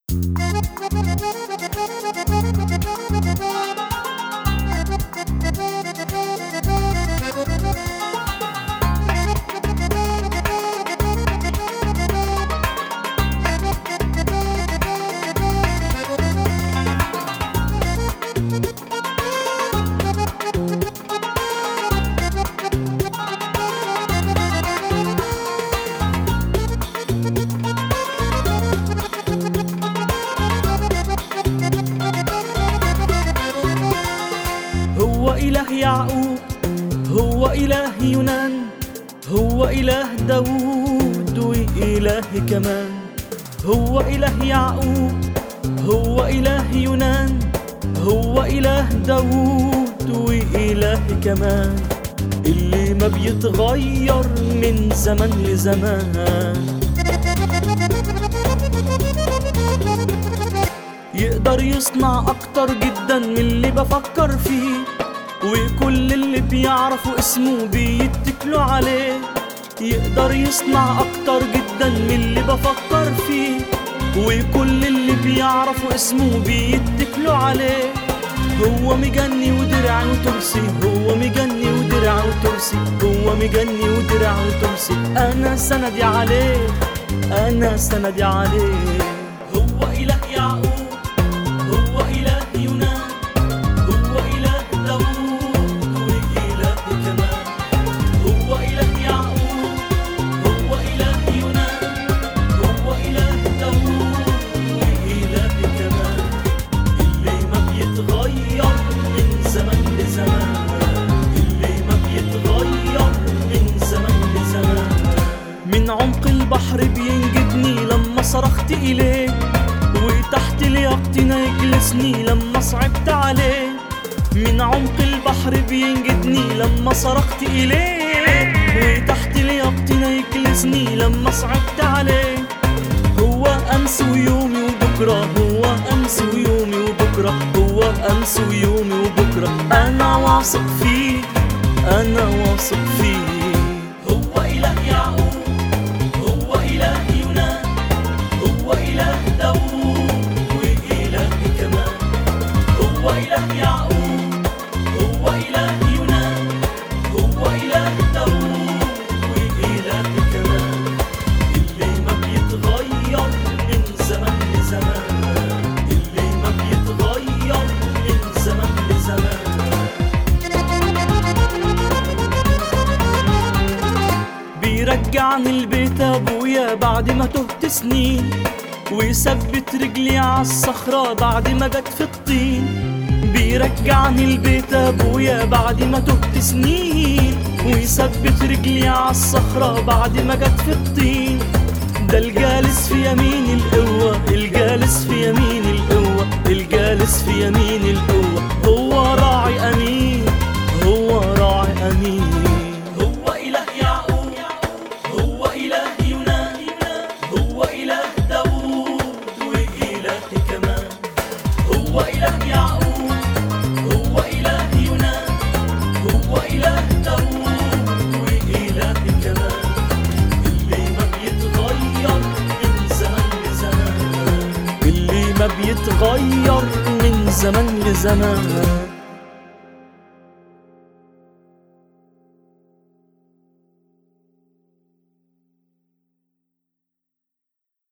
هو إله يعقوب هو إله يونان هو إله داوود وإله كمان هو إله يعقوب هو إله يونان هو إله داوود وإله كمان اللي ما بيتغير من زمن لزمان يقدر يصنع أكتر جدا من اللي بفكر فيه وكل اللي بيعرفوا اسمه بيتكلوا عليه يقدر يصنع أكتر جدا من اللي بفكر فيه وكل اللي بيعرفوا اسمه بيتكلوا عليه هو مجني ودرع وترسي هو مجني ودرع وترسي هو مجني ودرع وترسي أنا سندي عليه أنا سندي عليه هو إله يعقوب هو إله يونان هو إله داوود وإله كمان هو إله يعقوب هو إله يونان هو إله داوود وإله كمان اللي ما بيتغير من زمن لزمان اللي ما بيتغير من زمن لزمان من عمق البحر بينجدني لما صرخت إليه وتحت لياقتنا يجلسني لما صعبت عليه من عمق البحر بينجدني لما صرخت إليه وتحت لياقتنا يجلسني لما صعبت عليه هو أمس ويومي وبكرة هو أمس ويومي وبكرة هو أمس ويومي وبكرة أنا واثق فيه أنا واثق فيه هو إله يعقوب هو إله يونان هو إله داوود وإله كمان هو إله يعقوب هو إله يونان هو إله داوود وإله كمان اللي ما بيتغير من زمن لزمان اللي ما بيتغير من زمن لزمان بيرجعني البيت ابويا بعد ما تهت سنين ويثبت رجلي عالصخرة بعد ما جت في الطين بيرجعني البيت ابويا بعد ما تهت سنين ويثبت رجلي عالصخرة بعد ما جت في الطين ده الجالس في يمين القوة الجالس في يمين القوة الجالس في يمين القوة هو راعي أمين هو راعي أمين هو إله يعقوب هو إله يونان هو إله داوود وإله كمان هو إله يعقوب هو إله يونان هو إله داوود وإله كمان اللي ما بيتغير من زمن لزمان اللي ما بيتغير من زمن لزمان